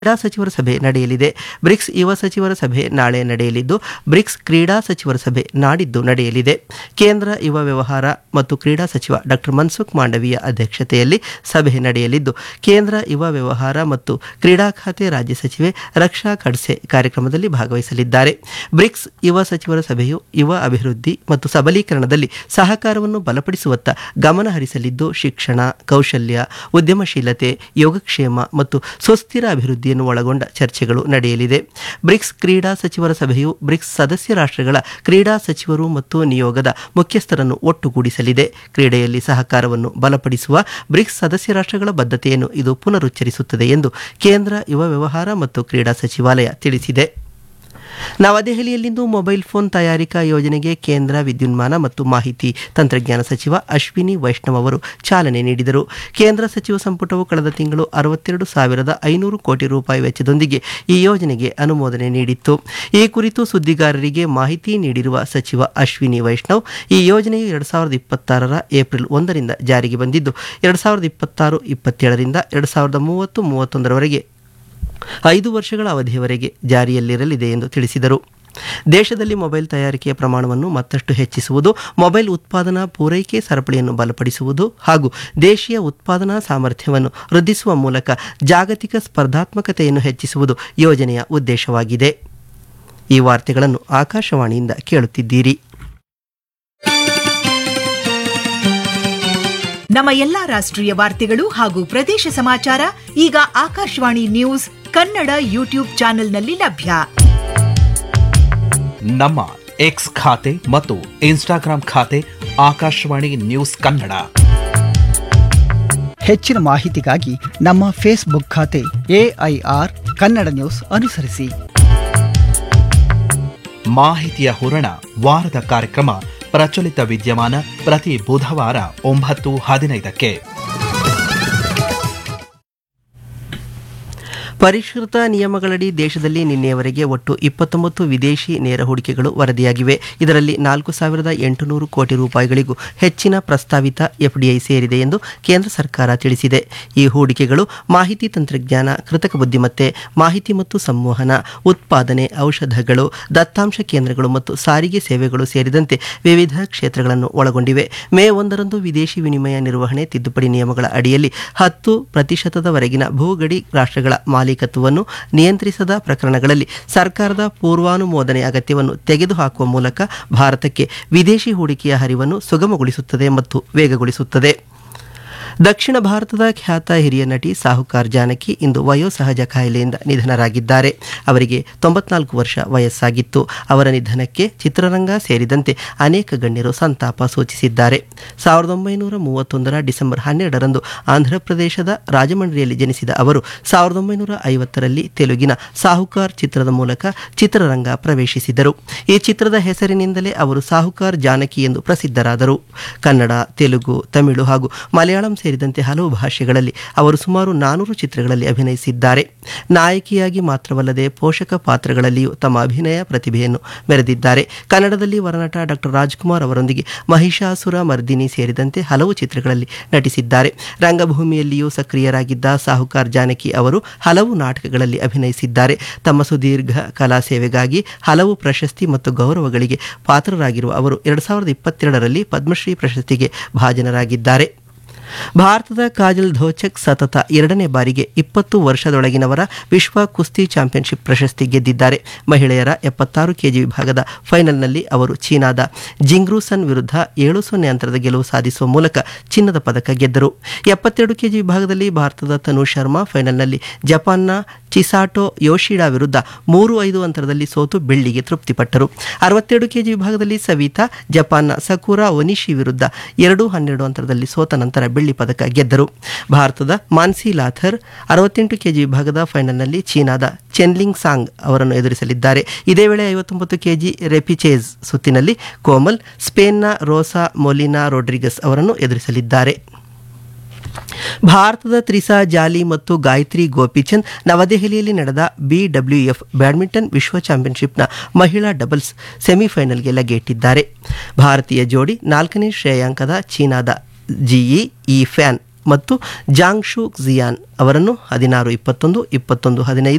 ಕ್ರೀಡಾ ಸಚಿವರ ಸಭೆ ನಡೆಯಲಿದೆ ಬ್ರಿಕ್ಸ್ ಯುವ ಸಚಿವರ ಸಭೆ ನಾಳೆ ನಡೆಯಲಿದ್ದು ಬ್ರಿಕ್ಸ್ ಕ್ರೀಡಾ ಸಚಿವರ ಸಭೆ ನಾಡಿದ್ದು ನಡೆಯಲಿದೆ ಕೇಂದ್ರ ಯುವ ವ್ಯವಹಾರ ಮತ್ತು ಕ್ರೀಡಾ ಸಚಿವ ಡಾಕ್ಟರ್ ಮನ್ಸುಖ್ ಮಾಂಡವೀಯ ಅಧ್ಯಕ್ಷತೆಯಲ್ಲಿ ಸಭೆ ನಡೆಯಲಿದ್ದು ಕೇಂದ್ರ ಯುವ ವ್ಯವಹಾರ ಮತ್ತು ಕ್ರೀಡಾ ಖಾತೆ ರಾಜ್ಯ ಸಚಿವೆ ರಕ್ಷಾ ಖಡ್ಸೆ ಕಾರ್ಯಕ್ರಮದಲ್ಲಿ ಭಾಗವಹಿಸಲಿದ್ದಾರೆ ಬ್ರಿಕ್ಸ್ ಯುವ ಸಚಿವರ ಸಭೆಯು ಯುವ ಅಭಿವೃದ್ಧಿ ಮತ್ತು ಸಬಲೀಕರಣದಲ್ಲಿ ಸಹಕಾರವನ್ನು ಬಲಪಡಿಸುವತ್ತ ಗಮನ ಹರಿಸಲಿದ್ದು ಶಿಕ್ಷಣ ಕೌಶಲ್ಯ ಉದ್ಯಮಶೀಲತೆ ಯೋಗಕ್ಷೇಮ ಮತ್ತು ಸುಸ್ಥಿರ ಅಭಿವೃದ್ಧಿಯನ್ನು ಒಳಗೊಂಡ ಚರ್ಚೆಗಳು ನಡೆಯಲಿದೆ ಬ್ರಿಕ್ಸ್ ಕ್ರೀಡಾ ಸಚಿವರ ಸಭೆಯು ಬ್ರಿಕ್ಸ್ ಸದಸ್ಯ ರಾಷ್ಟ್ರಗಳ ಕ್ರೀಡಾ ಸಚಿವರು ಮತ್ತು ನಿಯೋಗದ ಮುಖ್ಯಸ್ಥರನ್ನು ಒಟ್ಟುಗೂಡಿಸಲಿದೆ ಕ್ರೀಡೆಯಲ್ಲಿ ಸಹಕಾರವನ್ನು ಬಲಪಡಿಸುವ ಬ್ರಿಕ್ಸ್ ಸದಸ್ಯ ರಾಷ್ಟ್ರಗಳ ಬದ್ಧತೆಯನ್ನು ಇದು ಪುನರುಚ್ಚರಿಸುತ್ತದೆ ಎಂದು ಕೇಂದ್ರ ಯುವ ವ್ಯವಹಾರ ಮತ್ತು ಕ್ರೀಡಾ ಸಚಿವಾಲಯ ತಿಳಿಸಿದೆ ನವದೆಹಲಿಯಲ್ಲಿಂದು ಮೊಬೈಲ್ ಫೋನ್ ತಯಾರಿಕಾ ಯೋಜನೆಗೆ ಕೇಂದ್ರ ವಿದ್ಯುನ್ಮಾನ ಮತ್ತು ಮಾಹಿತಿ ತಂತ್ರಜ್ಞಾನ ಸಚಿವ ಅಶ್ವಿನಿ ವೈಷ್ಣವ್ ಅವರು ಚಾಲನೆ ನೀಡಿದರು ಕೇಂದ್ರ ಸಚಿವ ಸಂಪುಟವು ಕಳೆದ ತಿಂಗಳು ಅರವತ್ತೆರಡು ಸಾವಿರದ ಐನೂರು ಕೋಟಿ ರೂಪಾಯಿ ವೆಚ್ಚದೊಂದಿಗೆ ಈ ಯೋಜನೆಗೆ ಅನುಮೋದನೆ ನೀಡಿತ್ತು ಈ ಕುರಿತು ಸುದ್ದಿಗಾರರಿಗೆ ಮಾಹಿತಿ ನೀಡಿರುವ ಸಚಿವ ಅಶ್ವಿನಿ ವೈಷ್ಣವ್ ಈ ಯೋಜನೆಯು ಎರಡು ಸಾವಿರದ ಇಪ್ಪತ್ತಾರರ ಏಪ್ರಿಲ್ ಒಂದರಿಂದ ಜಾರಿಗೆ ಬಂದಿದ್ದು ಎರಡು ಸಾವಿರದ ಇಪ್ಪತ್ತಾರು ಇಪ್ಪತ್ತೇಳರಿಂದ ಎರಡು ಸಾವಿರದ ಮೂವತ್ತು ಮೂವತ್ತೊಂದರವರೆಗೆ ಐದು ವರ್ಷಗಳ ಅವಧಿಯವರೆಗೆ ಜಾರಿಯಲ್ಲಿರಲಿದೆ ಎಂದು ತಿಳಿಸಿದರು ದೇಶದಲ್ಲಿ ಮೊಬೈಲ್ ತಯಾರಿಕೆಯ ಪ್ರಮಾಣವನ್ನು ಮತ್ತಷ್ಟು ಹೆಚ್ಚಿಸುವುದು ಮೊಬೈಲ್ ಉತ್ಪಾದನಾ ಪೂರೈಕೆ ಸರಪಳಿಯನ್ನು ಬಲಪಡಿಸುವುದು ಹಾಗೂ ದೇಶೀಯ ಉತ್ಪಾದನಾ ಸಾಮರ್ಥ್ಯವನ್ನು ವೃದ್ಧಿಸುವ ಮೂಲಕ ಜಾಗತಿಕ ಸ್ಪರ್ಧಾತ್ಮಕತೆಯನ್ನು ಹೆಚ್ಚಿಸುವುದು ಯೋಜನೆಯ ಉದ್ದೇಶವಾಗಿದೆ ಈ ವಾರ್ತೆಗಳನ್ನು ಆಕಾಶವಾಣಿಯಿಂದ ಕೇಳುತ್ತಿದ್ದೀರಿ ನಮ್ಮ ಎಲ್ಲಾ ರಾಷ್ಟ್ರೀಯ ವಾರ್ತೆಗಳು ಹಾಗೂ ಪ್ರದೇಶ ಸಮಾಚಾರ ಈಗ ಆಕಾಶವಾಣಿ ನ್ಯೂಸ್ ಕನ್ನಡ ಯೂಟ್ಯೂಬ್ ಚಾನೆಲ್ನಲ್ಲಿ ಲಭ್ಯ ನಮ್ಮ ಎಕ್ಸ್ ಖಾತೆ ಮತ್ತು ಇನ್ಸ್ಟಾಗ್ರಾಂ ಖಾತೆ ಆಕಾಶವಾಣಿ ನ್ಯೂಸ್ ಕನ್ನಡ ಹೆಚ್ಚಿನ ಮಾಹಿತಿಗಾಗಿ ನಮ್ಮ ಫೇಸ್ಬುಕ್ ಖಾತೆ ಎಐಆರ್ ಕನ್ನಡ ನ್ಯೂಸ್ ಅನುಸರಿಸಿ ಮಾಹಿತಿಯ ಹೂರಣ ವಾರದ ಕಾರ್ಯಕ್ರಮ ಪ್ರಚಲಿತ ವಿದ್ಯಮಾನ ಪ್ರತಿ ಬುಧವಾರ ಒಂಬತ್ತು ಹದಿನೈದಕ್ಕೆ ಪರಿಷ್ಕೃತ ನಿಯಮಗಳಡಿ ದೇಶದಲ್ಲಿ ನಿನ್ನೆಯವರೆಗೆ ಒಟ್ಟು ಇಪ್ಪತ್ತೊಂಬತ್ತು ವಿದೇಶಿ ನೇರ ಹೂಡಿಕೆಗಳು ವರದಿಯಾಗಿವೆ ಇದರಲ್ಲಿ ನಾಲ್ಕು ಸಾವಿರದ ಎಂಟುನೂರು ಕೋಟಿ ರೂಪಾಯಿಗಳಿಗೂ ಹೆಚ್ಚಿನ ಪ್ರಸ್ತಾವಿತ ಎಫ್ಡಿಐ ಸೇರಿದೆ ಎಂದು ಕೇಂದ್ರ ಸರ್ಕಾರ ತಿಳಿಸಿದೆ ಈ ಹೂಡಿಕೆಗಳು ಮಾಹಿತಿ ತಂತ್ರಜ್ಞಾನ ಕೃತಕ ಬುದ್ಧಿಮತ್ತೆ ಮಾಹಿತಿ ಮತ್ತು ಸಂವಹನ ಉತ್ಪಾದನೆ ಔಷಧಗಳು ದತ್ತಾಂಶ ಕೇಂದ್ರಗಳು ಮತ್ತು ಸಾರಿಗೆ ಸೇವೆಗಳು ಸೇರಿದಂತೆ ವಿವಿಧ ಕ್ಷೇತ್ರಗಳನ್ನು ಒಳಗೊಂಡಿವೆ ಮೇ ಒಂದರಂದು ವಿದೇಶಿ ವಿನಿಮಯ ನಿರ್ವಹಣೆ ತಿದ್ದುಪಡಿ ನಿಯಮಗಳ ಅಡಿಯಲ್ಲಿ ಹತ್ತು ಪ್ರತಿಶತದವರೆಗಿನ ಭೂಗಡಿ ರಾಷ್ಟ್ರಗಳ ಮಾಲೀಕತ್ವವನ್ನು ನಿಯಂತ್ರಿಸದ ಪ್ರಕರಣಗಳಲ್ಲಿ ಸರ್ಕಾರದ ಪೂರ್ವಾನುಮೋದನೆ ಅಗತ್ಯವನ್ನು ತೆಗೆದುಹಾಕುವ ಮೂಲಕ ಭಾರತಕ್ಕೆ ವಿದೇಶಿ ಹೂಡಿಕೆಯ ಹರಿವನ್ನು ಸುಗಮಗೊಳಿಸುತ್ತದೆ ಮತ್ತು ವೇಗಗೊಳಿಸುತ್ತದೆ ದಕ್ಷಿಣ ಭಾರತದ ಖ್ಯಾತ ಹಿರಿಯ ನಟಿ ಸಾಹುಕಾರ್ ಜಾನಕಿ ಇಂದು ವಯೋಸಹಜ ಕಾಯಿಲೆಯಿಂದ ನಿಧನರಾಗಿದ್ದಾರೆ ಅವರಿಗೆ ತೊಂಬತ್ನಾಲ್ಕು ವರ್ಷ ವಯಸ್ಸಾಗಿತ್ತು ಅವರ ನಿಧನಕ್ಕೆ ಚಿತ್ರರಂಗ ಸೇರಿದಂತೆ ಅನೇಕ ಗಣ್ಯರು ಸಂತಾಪ ಸೂಚಿಸಿದ್ದಾರೆ ಸಾವಿರದ ಒಂಬೈನೂರ ಮೂವತ್ತೊಂದರ ಡಿಸೆಂಬರ್ ಹನ್ನೆರಡರಂದು ಆಂಧ್ರಪ್ರದೇಶದ ರಾಜಮಂಡ್ರಿಯಲ್ಲಿ ಜನಿಸಿದ ಅವರು ಸಾವಿರದ ಒಂಬೈನೂರ ಐವತ್ತರಲ್ಲಿ ತೆಲುಗಿನ ಸಾಹುಕಾರ್ ಚಿತ್ರದ ಮೂಲಕ ಚಿತ್ರರಂಗ ಪ್ರವೇಶಿಸಿದರು ಈ ಚಿತ್ರದ ಹೆಸರಿನಿಂದಲೇ ಅವರು ಸಾಹುಕಾರ್ ಜಾನಕಿ ಎಂದು ಪ್ರಸಿದ್ಧರಾದರು ಕನ್ನಡ ತೆಲುಗು ತಮಿಳು ಹಾಗೂ ಮಲಯಾಳಂ ಸೇರಿದಂತೆ ಹಲವು ಭಾಷೆಗಳಲ್ಲಿ ಅವರು ಸುಮಾರು ನಾನೂರು ಚಿತ್ರಗಳಲ್ಲಿ ಅಭಿನಯಿಸಿದ್ದಾರೆ ನಾಯಕಿಯಾಗಿ ಮಾತ್ರವಲ್ಲದೆ ಪೋಷಕ ಪಾತ್ರಗಳಲ್ಲಿಯೂ ತಮ್ಮ ಅಭಿನಯ ಪ್ರತಿಭೆಯನ್ನು ಮೆರೆದಿದ್ದಾರೆ ಕನ್ನಡದಲ್ಲಿ ವರನಟ ಡಾಕ್ಟರ್ ರಾಜ್ಕುಮಾರ್ ಅವರೊಂದಿಗೆ ಮಹಿಷಾಸುರ ಮರ್ದಿನಿ ಸೇರಿದಂತೆ ಹಲವು ಚಿತ್ರಗಳಲ್ಲಿ ನಟಿಸಿದ್ದಾರೆ ರಂಗಭೂಮಿಯಲ್ಲಿಯೂ ಸಕ್ರಿಯರಾಗಿದ್ದ ಸಾಹುಕಾರ್ ಜಾನಕಿ ಅವರು ಹಲವು ನಾಟಕಗಳಲ್ಲಿ ಅಭಿನಯಿಸಿದ್ದಾರೆ ತಮ್ಮ ಸುದೀರ್ಘ ಕಲಾ ಸೇವೆಗಾಗಿ ಹಲವು ಪ್ರಶಸ್ತಿ ಮತ್ತು ಗೌರವಗಳಿಗೆ ಪಾತ್ರರಾಗಿರುವ ಅವರು ಎರಡು ಸಾವಿರದ ಇಪ್ಪತ್ತೆರಡರಲ್ಲಿ ಪದ್ಮಶ್ರೀ ಪ್ರಶಸ್ತಿಗೆ ಭಾಜನರಾಗಿದ್ದಾರೆ ಭಾರತದ ಕಾಜಲ್ ಧೋಚಕ್ ಸತತ ಎರಡನೇ ಬಾರಿಗೆ ಇಪ್ಪತ್ತು ವರ್ಷದೊಳಗಿನವರ ವಿಶ್ವ ಕುಸ್ತಿ ಚಾಂಪಿಯನ್ಶಿಪ್ ಪ್ರಶಸ್ತಿ ಗೆದ್ದಿದ್ದಾರೆ ಮಹಿಳೆಯರ ಎಪ್ಪತ್ತಾರು ಕೆಜಿ ವಿಭಾಗದ ಫೈನಲ್ನಲ್ಲಿ ಅವರು ಚೀನಾದ ಜಿಂಗ್ರೂಸನ್ ವಿರುದ್ಧ ಏಳು ಸೊನ್ನೆ ಅಂತರದ ಗೆಲುವು ಸಾಧಿಸುವ ಮೂಲಕ ಚಿನ್ನದ ಪದಕ ಗೆದ್ದರು ಎಪ್ಪತ್ತೆರಡು ಕೆಜಿ ವಿಭಾಗದಲ್ಲಿ ಭಾರತದ ತನು ಶರ್ಮಾ ಫೈನಲ್ನಲ್ಲಿ ಜಪಾನ್ನ ಚಿಸಾಟೋ ಯೋಶಿಡಾ ವಿರುದ್ಧ ಮೂರು ಐದು ಅಂತರದಲ್ಲಿ ಸೋತು ಬೆಳ್ಳಿಗೆ ತೃಪ್ತಿಪಟ್ಟರು ಅರವತ್ತೆರಡು ಕೆಜಿ ವಿಭಾಗದಲ್ಲಿ ಸವಿತಾ ಜಪಾನ್ನ ಸಕುರಾ ಒನಿಶಿ ವಿರುದ್ಧ ಎರಡು ಹನ್ನೆರಡು ಅಂತರದಲ್ಲಿ ಸೋತ ನಂತರ ಬೆಳ್ಳಿ ಪದಕ ಗೆದ್ದರು ಭಾರತದ ಮಾನ್ಸಿ ಲಾಥರ್ ಅರವತ್ತೆಂಟು ಕೆಜಿ ವಿಭಾಗದ ಫೈನಲ್ನಲ್ಲಿ ಚೀನಾದ ಚೆನ್ಲಿಂಗ್ ಸಾಂಗ್ ಅವರನ್ನು ಎದುರಿಸಲಿದ್ದಾರೆ ಇದೇ ವೇಳೆ ಐವತ್ತೊಂಬತ್ತು ಕೆಜಿ ರೆಪಿಚೇಸ್ ಸುತ್ತಿನಲ್ಲಿ ಕೋಮಲ್ ಸ್ಪೇನ್ನ ರೋಸಾ ಮೊಲಿನಾ ರೋಡ್ರಿಗಸ್ ಅವರನ್ನು ಎದುರಿಸಲಿದ್ದಾರೆ ಭಾರತದ ತ್ರಿಸಾ ಜಾಲಿ ಮತ್ತು ಗಾಯತ್ರಿ ಗೋಪಿಚಂದ್ ನವದೆಹಲಿಯಲ್ಲಿ ನಡೆದ ಬಿಡಬ್ಲ್ಯೂಎಫ್ ಬ್ಯಾಡ್ಮಿಂಟನ್ ವಿಶ್ವ ಚಾಂಪಿಯನ್ಶಿಪ್ನ ಮಹಿಳಾ ಡಬಲ್ಸ್ ಸೆಮಿಫೈನಲ್ಗೆ ಲಗೇಟಿದ್ದಾರೆ ಭಾರತೀಯ ಜೋಡಿ ನಾಲ್ಕನೇ ಶ್ರೇಯಾಂಕದ ಚೀನಾದ ಜಿಇ ಇ ಫ್ಯಾನ್ ಮತ್ತು ಜಾಂಗ್ಶು ಜಿಯಾನ್ ಅವರನ್ನು ಹದಿನಾರು ಇಪ್ಪತ್ತೊಂದು ಇಪ್ಪತ್ತೊಂದು ಹದಿನೈದು